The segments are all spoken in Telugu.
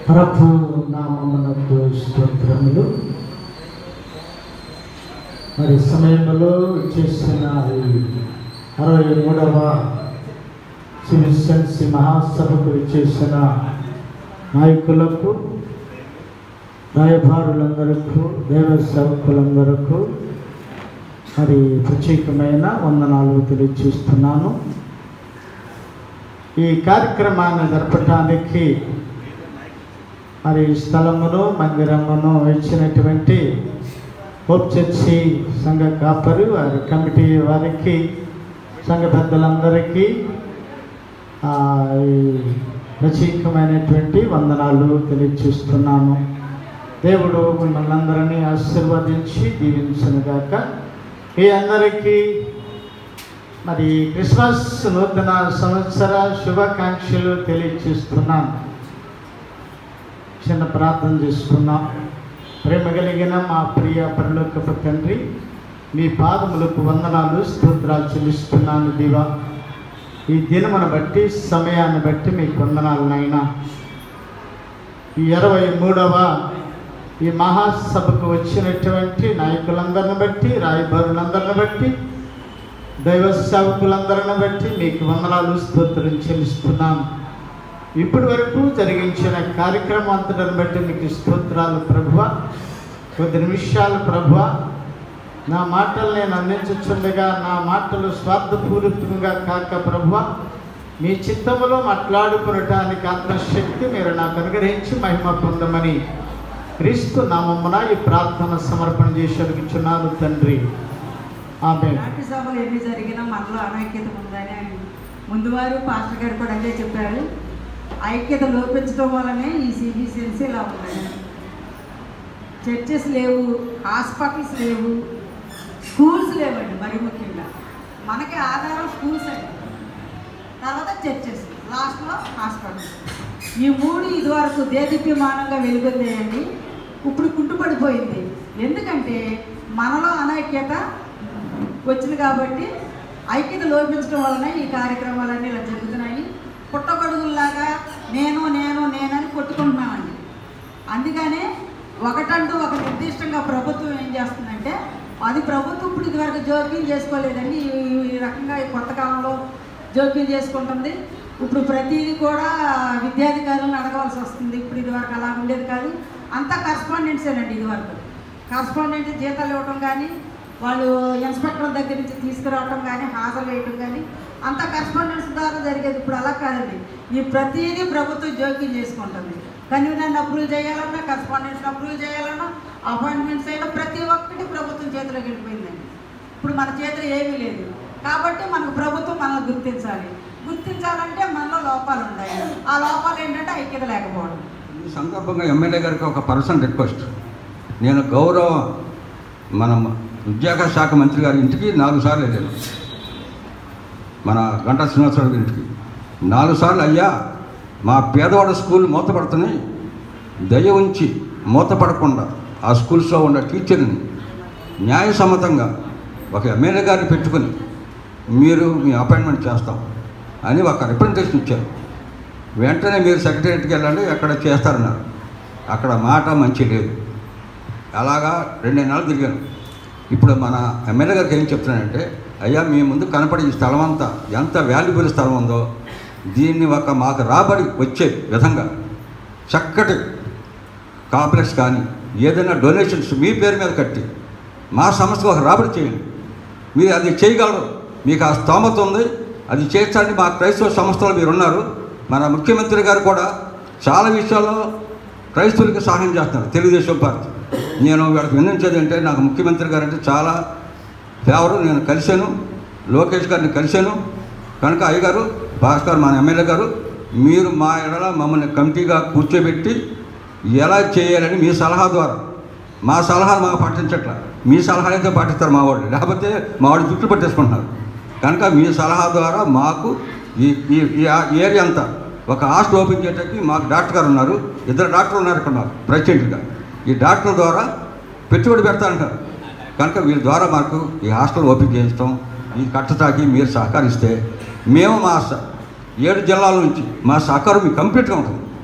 ప్రభు నామమునకు స్తోత్రములు మరి సమయంలో చేసిన ఈ అరవై మూడవ సివిసెన్సీ మహాసభకు చేసిన నాయకులకు రాయభారులందరకు దేవ సేవకులందరకు మరి ప్రత్యేకమైన వందనాలు తెలియజేస్తున్నాను ఈ కార్యక్రమాన్ని జరపటానికి మరి స్థలమును మందిరమును ఇచ్చినటువంటి హోప్ చర్చి సంఘ కాపరి వారి కమిటీ వారికి సంఘ పెద్దలందరికీ ఆ, ఈ ప్రత్యేకమైనటువంటి వందనాలు తెలియజేస్తున్నాను దేవుడు మిమ్మల్ని అందరినీ ఆశీర్వదించి దీవించనుగాక ఈ అందరికీ మరి క్రిస్మస్ నూతన సంవత్సర శుభాకాంక్షలు తెలియజేస్తున్నాను చిన్న ప్రార్థన చేసుకుందాం ప్రేమ కలిగిన మా ప్రియ పరలోకపు తండ్రి మీ పాదములకు వందనాలు స్తోత్రాలు చెల్లిస్తున్నాను దివా ఈ దినమును బట్టి సమయాన్ని బట్టి మీకు వందనాలు నాయనా ఈ ఇరవై మూడవ ఈ మహాసభకు వచ్చినటువంటి నాయకులందరిని బట్టి రాయబారులందరిని బట్టి దైవ సేవకులందరిని బట్టి మీకు వందనాలు స్తోత్రం చెల్లిస్తున్నాను ఇప్పటి వరకు జరిగించిన కార్యక్రమం అంతటిని బట్టి మీకు స్తోత్రాలు ప్రభువ కొద్ది నిమిషాలు ప్రభువ నా మాటలు నేను అందించుచుండగా నా మాటలు స్వార్థపూరితంగా కాక ప్రభువ మీ చిత్తములో మాట్లాడుకునటానికి ఆత్మశక్తి మీరు నాకు అనుగ్రహించి మహిమ పొందమని క్రీస్తు నామమున ఈ ప్రార్థన సమర్పణ చేసి అడుగుచున్నాను తండ్రి ఆమె నాటి సభలు ఎన్ని జరిగినా మనలో అనైక్యత ఉందని ఆయన ముందు వారు పాస్టర్ గారు కూడా అదే చెప్పారు ఐక్యత లోపించడం వల్లనే ఈ సిబిసిఎన్సీ ఇలా ఉన్నాయి చర్చెస్ లేవు హాస్పిటల్స్ లేవు స్కూల్స్ లేవండి మరి ముఖ్యంగా మనకి ఆధారం స్కూల్స్ అండి తర్వాత చర్చెస్ లాస్ట్లో హాస్పిటల్స్ ఈ మూడు ఇదివరకు దేదీప్యమానంగా వెలుగొందేయండి ఇప్పుడు కుంటుపడిపోయింది ఎందుకంటే మనలో అనైక్యత వచ్చింది కాబట్టి ఐక్యత లోపించడం వలన ఈ కార్యక్రమాలన్నీ ఇలా జరుగుతున్నాయి పుట్టగొడుగుల్లాగా నేను నేను నేనని కొట్టుకుంటున్నామండి అందుకనే ఒకటంటూ ఒక నిర్దిష్టంగా ప్రభుత్వం ఏం చేస్తుందంటే అది ప్రభుత్వం ఇప్పుడు ఇదివరకు జోక్యం చేసుకోలేదండి ఈ- ఈ రకంగా ఈ కొత్త కాలంలో జోక్యం చేసుకుంటుంది ఇప్పుడు ప్రతిదీ కూడా విద్యాధికారులను అడగవలసి వస్తుంది ఇప్పుడు ఇదివరకు అలా ఉండేది కాదు అంతా కరస్పాండెంట్సేనండి ఇదివరకు కరస్పాండెంట్ జీతాలు ఇవ్వటం కానీ వాళ్ళు ఇన్స్పెక్టర్ దగ్గర నుంచి తీసుకురావటం కానీ హాజరు వేయటం కానీ అంతా కరస్పాండెన్స్ ద్వారా జరిగేది ఇప్పుడు అలా కాదండి ఈ ప్రతిదీ ప్రభుత్వం జోక్యం చేసుకుంటుంది కన్వీనర్ని అప్రూవ్ చేయాలన్నా కరస్పాండెన్స్ అప్రూవ్ చేయాలన్నా అపాయింట్మెంట్స్ అయినా ప్రతి ఒక్కటి ప్రభుత్వం చేతిలోకి వెళ్ళిపోయిందండి ఇప్పుడు మన చేతిలో ఏమీ లేదు కాబట్టి మనకు ప్రభుత్వం మనల్ని గుర్తించాలి గుర్తించాలంటే మనలో లోపాలు ఉన్నాయి ఆ లోపాలు ఏంటంటే ఐక్యత లేకపోవడం ఈ సందర్భంగా ఎమ్మెల్యే గారికి ఒక పర్సనల్ రిక్వెస్ట్ నేను గౌరవ మన ఉద్యోగ శాఖ మంత్రి గారి ఇంటికి నాలుగు సార్లు వెళ్ళాను మన గంటా శ్రీనివాసరావు గారి ఇంటికి నాలుగు సార్లు అయ్యా మా పేదవాడ స్కూల్ మూతపడుతున్నాయి దయ ఉంచి మూతపడకుండా ఆ స్కూల్స్లో ఉన్న టీచర్ని న్యాయసమ్మతంగా ఒక ఎమ్మెల్యే గారిని పెట్టుకుని మీరు మీ అపాయింట్మెంట్ చేస్తాం అని ఒక రిప్రజెంటేషన్ ఇచ్చారు వెంటనే మీరు సెక్రటరియట్కి వెళ్ళండి అక్కడ చేస్తారన్నారు అక్కడ మాట మంచి లేదు అలాగా రెండు నెలలు తిరిగాను ఇప్పుడు మన ఎమ్మెల్యే గారికి ఏం చెప్తున్నానంటే అయ్యా మీ ముందు కనపడే ఈ స్థలం అంతా ఎంత వాల్యుబుల్ స్థలం ఉందో దీన్ని ఒక మాకు రాబడి వచ్చే విధంగా చక్కటి కాంప్లెక్స్ కానీ ఏదైనా డొనేషన్స్ మీ పేరు మీద కట్టి మా సంస్థకు ఒక రాబడి చేయండి మీరు అది చేయగలరు మీకు ఆ స్తోమత ఉంది అది చేస్తారని మా క్రైస్తవ సంస్థలో మీరు ఉన్నారు మన ముఖ్యమంత్రి గారు కూడా చాలా విషయాల్లో క్రైస్తవులకి సహాయం చేస్తున్నారు తెలుగుదేశం పార్టీ నేను వీళ్ళకి వినించేది అంటే నాకు ముఖ్యమంత్రి గారు అంటే చాలా ఫేవరు నేను కలిశాను లోకేష్ గారిని కలిశాను కనుక అయ్యగారు భాస్కర్ మన ఎమ్మెల్యే గారు మీరు మా ఎడల మమ్మల్ని కమిటీగా కూర్చోబెట్టి ఎలా చేయాలని మీ సలహా ద్వారా మా సలహాలు మాకు పాటించట్ల మీ సలహాలు అయితే పాటిస్తారు మా వాళ్ళు లేకపోతే మా వాళ్ళు జుట్టు పట్టేసుకుంటున్నారు కనుక మీ సలహా ద్వారా మాకు ఈ ఈ ఈ ఆ ఏరియా అంతా ఒక హాస్టల్ ఓపెన్ చేయడానికి మాకు డాక్టర్ గారు ఉన్నారు ఇద్దరు డాక్టర్లు ఉన్నారు ఇక్కడ మాకు ప్రెసిడెంట్గా ఈ డాక్టర్ ద్వారా పెట్టుబడి పెడతారంటారు కనుక వీళ్ళ ద్వారా మాకు ఈ హాస్టల్ ఓపెన్ చేయించడం ఈ కట్టడానికి మీరు సహకరిస్తే మేము మా స- ఏడు జిల్లాల నుంచి మా సహకారం మీకు కంప్లీట్గా ఉంటుంది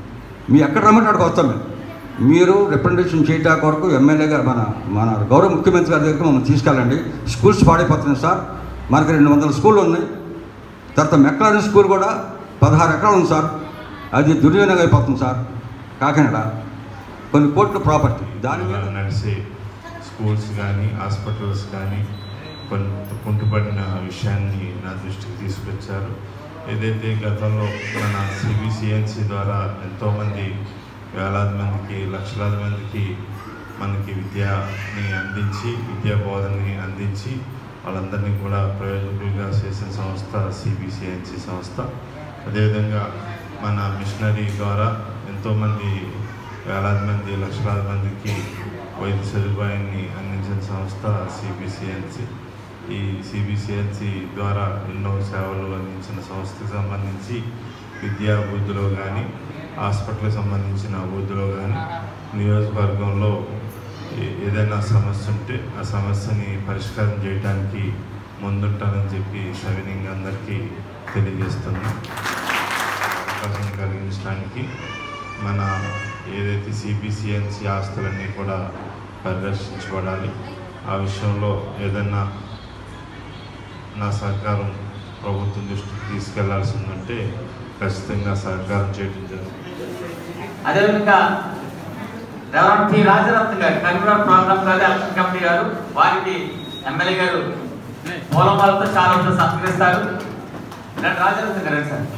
మీ ఎక్కడ రమ్మంటే అక్కడికి వస్తాం మేము మీరు రిప్రజెంటేషన్ చేయడానికి వరకు ఎమ్మెల్యే గారు మన మన గౌరవ ముఖ్యమంత్రి గారి దగ్గరికి మమ్మల్ని తీసుకెళ్ళండి స్కూల్స్ పాడైపోతున్నాయి సార్ మనకి రెండు వందల స్కూళ్ళు ఉన్నాయి తర్వాత మెక్లారిన్ స్కూల్ కూడా పదహారు ఎకరాలు ఉంది సార్ అది దుర్వినియోగం అయిపోతుంది సార్ కాకినాడ కొన్ని కోట్ల ప్రాపర్టీ దాని మీద నడిచే స్కూల్స్ కానీ హాస్పిటల్స్ కానీ కొంత కుంటుపడిన విషయాన్ని నా దృష్టికి తీసుకొచ్చారు ఏదైతే గతంలో మన సిబిసిఎన్సి ద్వారా ఎంతోమంది వేలాది మందికి లక్షలాది మందికి మనకి విద్యని అందించి విద్యా బోధనని అందించి వాళ్ళందరినీ కూడా ప్రయోజకులుగా చేసిన సంస్థ సిబిసిఎన్సి సంస్థ అదేవిధంగా మన మిషనరీ ద్వారా ఎంతోమంది వేలాది మంది లక్షలాది మందికి వైద్య సదుపాయాన్ని అందించిన సంస్థ సిబిసిఎన్సి ఈ సిబిసిఎన్సి ద్వారా ఎన్నో సేవలు అందించిన సంస్థకు సంబంధించి విద్యా అభివృద్ధిలో కానీ హాస్పిటల్కి సంబంధించిన అభివృద్ధిలో కానీ నియోజకవర్గంలో ఏ- ఏదైనా సమస్య ఉంటే ఆ సమస్యని పరిష్కారం చేయడానికి ముందుంటానని చెప్పి సవినీయంగా అందరికీ తెలియజేస్తున్నాం అవకాశం కలిగించడానికి మన ఏదైతే సిబిసిఎన్సి ఆస్తులన్నీ కూడా పరిరక్షించబడాలి ఆ విషయంలో ఏదన్నా నా సహకారం ప్రభుత్వం దృష్టికి తీసుకెళ్లాల్సి ఉంటే ఖచ్చితంగా సహకారం చేయడం జరుగుతుంది అదేవిధంగా రెవరెంట్ టి రాజరత్న గారు కన్వీనర్ ప్రోగ్రామ్ గారు ఎలక్షన్ కమిటీ గారు వారికి ఎమ్మెల్యే గారు మూలమాలతో చాలా మంది సత్కరిస్తారు రండి రాజరత్న గారు రండి సార్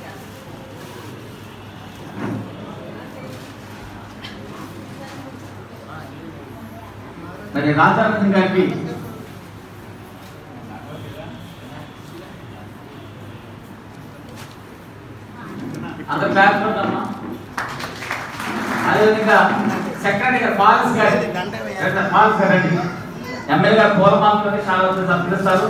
మరి రాజరత్న గారికి అందరు బ్యాక్ అమ్మా అదేవిధంగా సెక్రటరీ గారు పాలస్ గారు రండి, పాలస్ గారు రండి ఎమ్మెల్యే గారు పూలమాలతో చాలా మంది సత్కరిస్తారు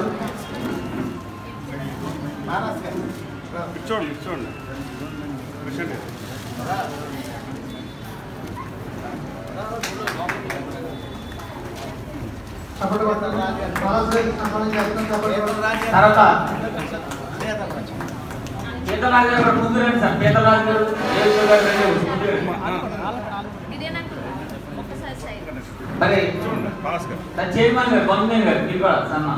తర్వాత పీతరాజు గారు ముందు రండి సార్ పీతరాజు గారు ఏడు గారు రండి ముందు రండి. మరి సార్ చైర్మన్ గారు బొమ్మేన్ గారు మీరు కూడా సన్మానం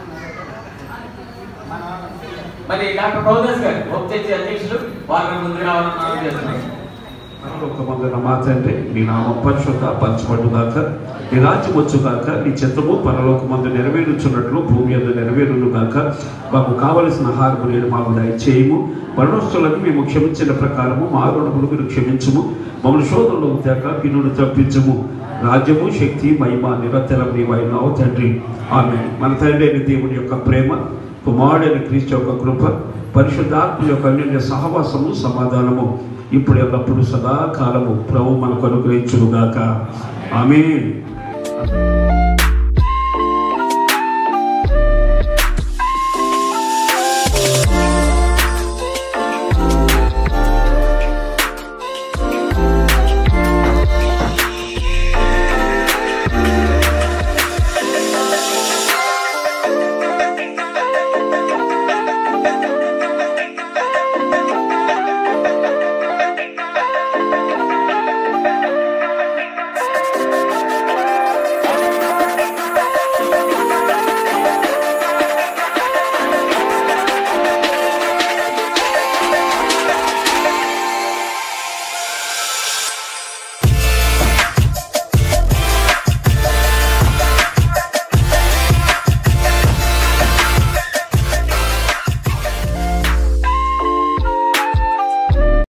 మరి డాక్టర్ ప్రౌదేశ్ గారు ఉపచేసి అధ్యక్షులు వారు ముందు రావాలని మనం చేస్తున్నాం ఒక మందున మా తండ్రి నీ నామం పరిశుద్ధ పంచబడుగాక నీ రాజ్యం వచ్చుగాక నీ చిత్తము పరలోక మందు నెరవేరుచున్నట్లు భూమి అందు నెరవేరును గాక మాకు కావలసిన ఆహారము నేను మాకు దయచేయము మరణోత్సవాలను మేము క్షమించిన ప్రకారము మా రుణములు మీరు క్షమించుము మమ్మల్ని శోధనలో తేక పిన్నును తప్పించుము రాజ్యము శక్తి మహిమ నిరంతరం నీవైనావు తండ్రి ఆమె మన తండ్రి అయిన దేవుని యొక్క ప్రేమ కుమారుడైన క్రీస్తు యొక్క కృప పరిశుద్ధాత్మ యొక్క అన్యోన్య సహవాసము సమాధానము ఇప్పుడు ఎల్లప్పుడు సదాకాలము ప్రభు మనకు అనుగ్రహించుగాక ఆమె